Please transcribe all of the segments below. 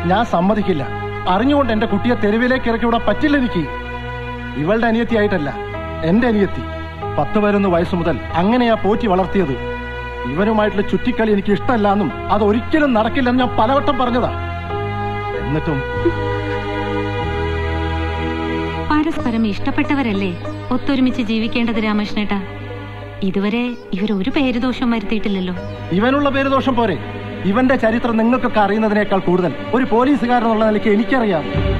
ഞാൻ സമ്മതിക്കില്ല അറിഞ്ഞുകൊണ്ട് എന്റെ കുട്ടിയെ തെരുവിലേക്ക് ഇറക്കി വിടാൻ പറ്റില്ല എനിക്ക് ഇവളുടെ അനിയത്തിയായിട്ടല്ല എന്റെ അനിയത്തി പത്ത് പതിനൊന്ന് വയസ്സ് മുതൽ അങ്ങനെയാ പോറ്റി വളർത്തിയത് ഇവനുമായിട്ടുള്ള ചുറ്റിക്കളി എനിക്ക് ഇഷ്ടമല്ല എന്നും അത് ഒരിക്കലും നടക്കില്ലെന്ന് ഞാൻ പലവട്ടം പറഞ്ഞതാ എന്നിട്ടും പരസ്പരം ഇഷ്ടപ്പെട്ടവരല്ലേ ഒത്തൊരുമിച്ച് ജീവിക്കേണ്ടത് രാമകൃഷ്ണേട്ടാ ഇതുവരെ ഇവരൊരു പേരുദോഷം വരുത്തിയിട്ടില്ലല്ലോ ഇവനുള്ള പേര് ദോഷം പോരെ ഇവന്റെ ചരിത്രം നിങ്ങൾക്കൊക്കെ അറിയുന്നതിനേക്കാൾ കൂടുതൽ ഒരു പോലീസുകാരൻ എന്നുള്ള നിലയ്ക്ക് എനിക്കറിയാം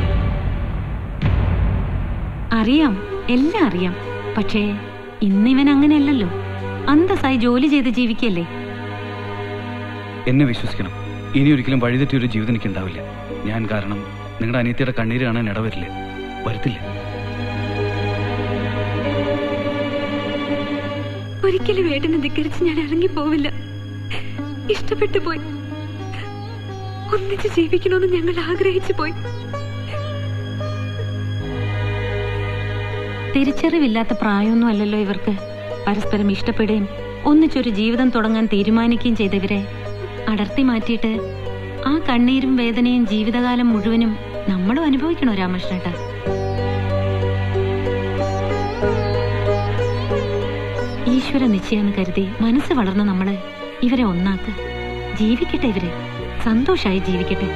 അറിയാം എല്ലാം അറിയാം പക്ഷേ ഇന്നിവൻ അങ്ങനെയല്ലല്ലോ അന്തസ്സായി ജോലി ചെയ്ത് ജീവിക്കല്ലേ എന്നെ വിശ്വസിക്കണം ഇനി ഒരിക്കലും വഴിതെറ്റിയ ഒരു ജീവിതം എനിക്ക് ഉണ്ടാവില്ല ഞാൻ കാരണം നിങ്ങളുടെ അനിയത്തിയുടെ കണ്ണീര് കാണാൻ ഇടവരില്ല വരുത്തില്ല ഒരിക്കലും ഏട്ടനെ ധിക്കരിച്ച് ഞാൻ ഇറങ്ങിപ്പോവില്ല ഇഷ്ടപ്പെട്ടു പോയി ഒന്നിച്ച് ജീവിക്കണമെന്ന് ഞങ്ങൾ ആഗ്രഹിച്ചു പോയി തിരിച്ചറിവില്ലാത്ത പ്രായമൊന്നും അല്ലല്ലോ ഇവർക്ക് പരസ്പരം ഇഷ്ടപ്പെടുകയും ഒന്നിച്ചൊരു ജീവിതം തുടങ്ങാൻ തീരുമാനിക്കുകയും ചെയ്തവരെ അടർത്തി മാറ്റിയിട്ട് ആ കണ്ണീരും വേദനയും ജീവിതകാലം മുഴുവനും നമ്മളും അനുഭവിക്കണോ രാമകൃഷ്ണേട്ടാ ഈശ്വര നിശ്ചയെന്ന് കരുതി മനസ്സ് വളർന്ന നമ്മള് ഇവരെ ഒന്നാക്ക് ജീവിക്കട്ടെ ഇവര് സന്തോഷായി ജീവിക്കട്ടെ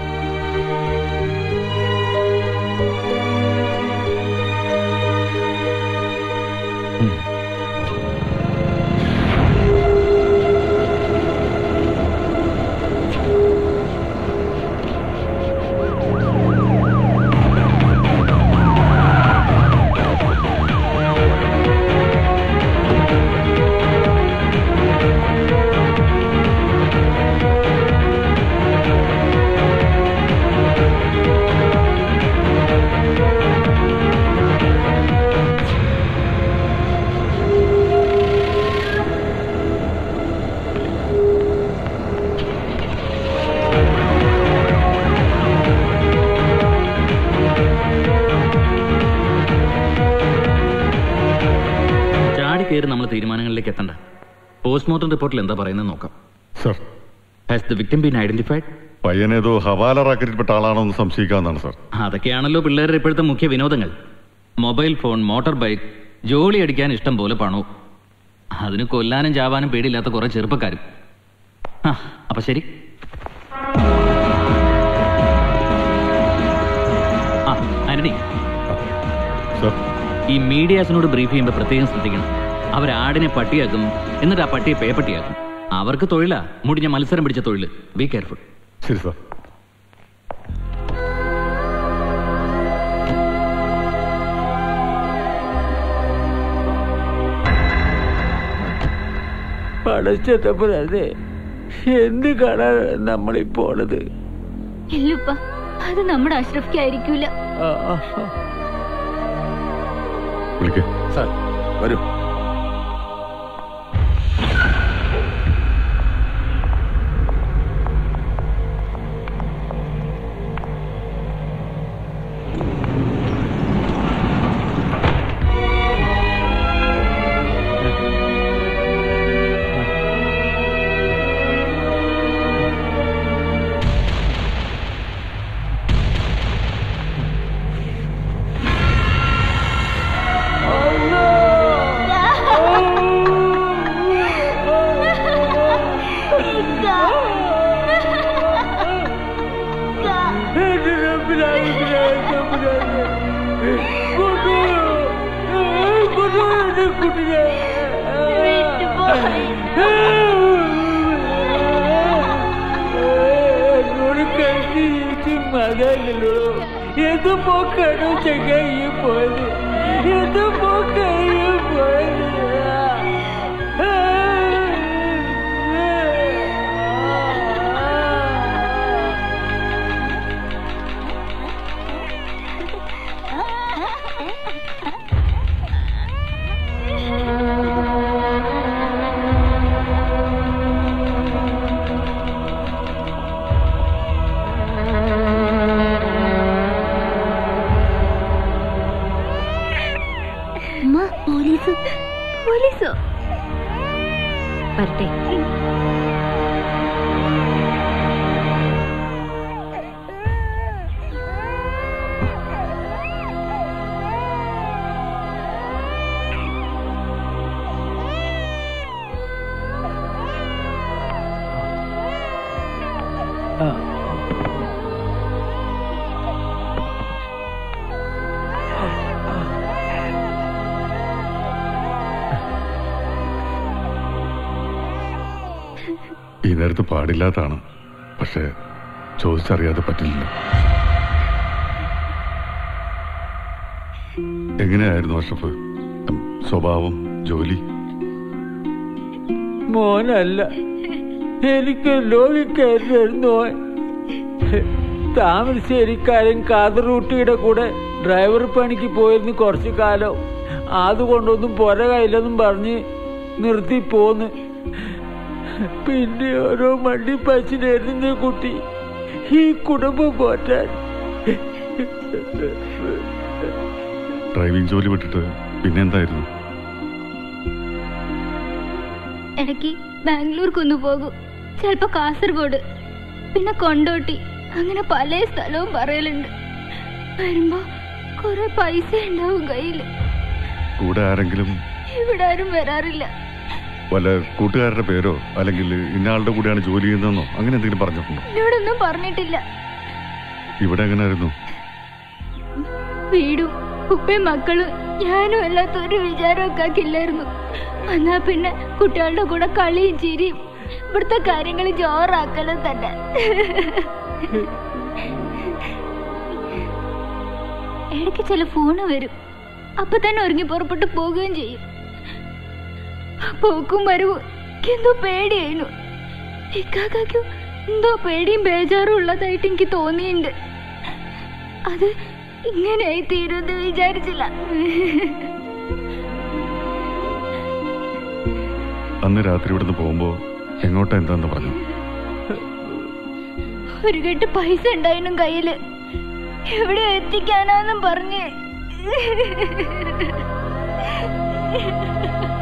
ചാടി കയറി നമ്മൾ തീരുമാനങ്ങളിലേക്ക് എത്തണ്ട പോസ്റ്റ്മോർട്ടം റിപ്പോർട്ടിൽ എന്താ പറയുന്നത് നോക്കാം sir has the victim been identified പയ്യനേതോ ഹവാല റാക്കറ്റിൽപ്പെട്ട ആളാണോ എന്ന് സംശയിക്കാവുന്നതാണ് സർ അതൊക്കെയാണല്ലോ പിള്ളേരുടെ ഇപ്പോഴത്തെ മുഖ്യ വിനോദങ്ങൾ മൊബൈൽ ഫോൺ മോട്ടോർ ബൈക്ക് ജോലി അടിക്കാൻ ഇഷ്ടം പോലെ പണവും അതിന് കൊല്ലാനും ചാവാനും പേടിയില്ലാത്ത കുറെ ചെറുപ്പക്കാരും ആ അപ്പൊ ശരി ആ ആന്റണി സർ ഈ മീഡിയാസിനോട് ബ്രീഫ് ചെയ്യുമ്പോൾ പ്രത്യേകം ശ്രദ്ധിക്കണം അവർ ആടിനെ പട്ടിയാക്കും എന്നിട്ട് ആ പട്ടിയെ പേപ്പട്ടിയാക്കും അവർക്ക് തൊഴിലാ മുടിഞ്ഞ മത്സരം പിടിച്ച തൊഴിൽ ബി കെയർഫുൾ ശരി സർ പടച്ചതപ്പുരതെ എന്ത് കാണാനാണ് നമ്മളീ പോണത് ഇല്ലുപ്പ അത് നമ്മുടെ അഷ്റഫ്ക്കായിരിക്കൂല ആ, ആ, ആ. വിളിക്കേ സാർ വരൂ എന്റെ റബ്ബിനാണ് റബ്ബിനാണ്. കൊണ്ടു. കൊണ്ടു എന്റെ കുട്ടിയെ. എന്നോട് കണ്ടി ജീവിച്ച് മതല്ലോ എന്ത് പോക്കാണോ ചങ്ങായി പോയത് എന്ത് പോക്കായി പോയത് അമ്മ പോലീസ് പോലീസോ വരട്ടെ ഈ നേരത്ത് പാടില്ലാത്തതാണ് പക്ഷെ ചോദിച്ചറിയാതെ പറ്റില്ല എങ്ങനെയായിരുന്നു അഷ്റഫ് ഉം, സ്വഭാവം ജോലി മോനല്ല എനിക്ക് ലോകിക്കായിരുന്നു താമരശ്ശേരിക്കാരൻ കാതറൂട്ടിയുടെ കൂടെ ഡ്രൈവർ പണിക്ക് പോയിരുന്നു കുറച്ചു കാലം അതുകൊണ്ടൊന്നും പൊര കയ്യിലെന്നും പറഞ്ഞ് നിർത്തി പോന്ന് പിന്നെ ഓരോ മണ്ടി പച്ചിനായിരുന്നു കുട്ടി ഈ കുടുംബം പോറ്റാൻ ഡ്രൈവിംഗ് ജോലി വിട്ടിട്ട് പിന്നെന്തായിരുന്നു ഇടയ്ക്ക് ബാംഗ്ലൂർക്കൊന്നു പോകും ചിലപ്പോ കാസർഗോഡ് പിന്നെ കൊണ്ടോട്ടി അങ്ങനെ പല സ്ഥലവും പറയലുണ്ട് വരുമ്പോ കുറെ പൈസ ഉണ്ടാവും കയ്യില് കൂടെ ആരെങ്കിലും ഇവിടെ ആരും വരാറില്ല വല്ല കൂട്ടുകാരുടെ പേരോ അല്ലെങ്കിൽ ഇന്നയാളുടെ കൂടെയാണ് ജോലി ചെയ്യുന്നതെന്നോ അങ്ങനെ എന്തെങ്കിലും പറഞ്ഞിട്ടുണ്ടോ എന്നോടൊന്നും പറഞ്ഞിട്ടില്ല ഇവിടെ എങ്ങനെയായിരുന്നു വീടും ഉപ്പയും മക്കളും ഞാനും അല്ലാത്ത ഒരു വിചാരമൊക്കെ ആക്കില്ലായിരുന്നു വന്നാ പിന്നെ കുട്ടികളുടെ കൂടെ കളിയും ചിരിയും ഇവിടുത്തെ കാര്യങ്ങൾ ജോറാക്കലും തന്നെ ഇടയ്ക്ക് ചില ഫോണ് വരും അപ്പൊ തന്നെ ഒരുങ്ങി പുറപ്പെട്ട് പോവുകയും ചെയ്യും പോക്കും വരവും എനിക്ക് എന്തോ പേടിയായിരുന്നു ഇക്കാക്കും എന്തോ പേടിയും ബേജാറും ഉള്ളതായിട്ട് എനിക്ക് തോന്നിയിട്ടുണ്ട് അത് ഇങ്ങനെയായി തീരുമെന്ന് വിചാരിച്ചില്ല അന്ന് രാത്രി ഇവിടുന്ന് പോകുമ്പോ എങ്ങോട്ടാ എന്താന്ന് പറഞ്ഞു ഒരു കെട്ട് പൈസ ഉണ്ടായിരുന്നു കയ്യില് എവിടെ എത്തിക്കാനാന്നും പറഞ്ഞ്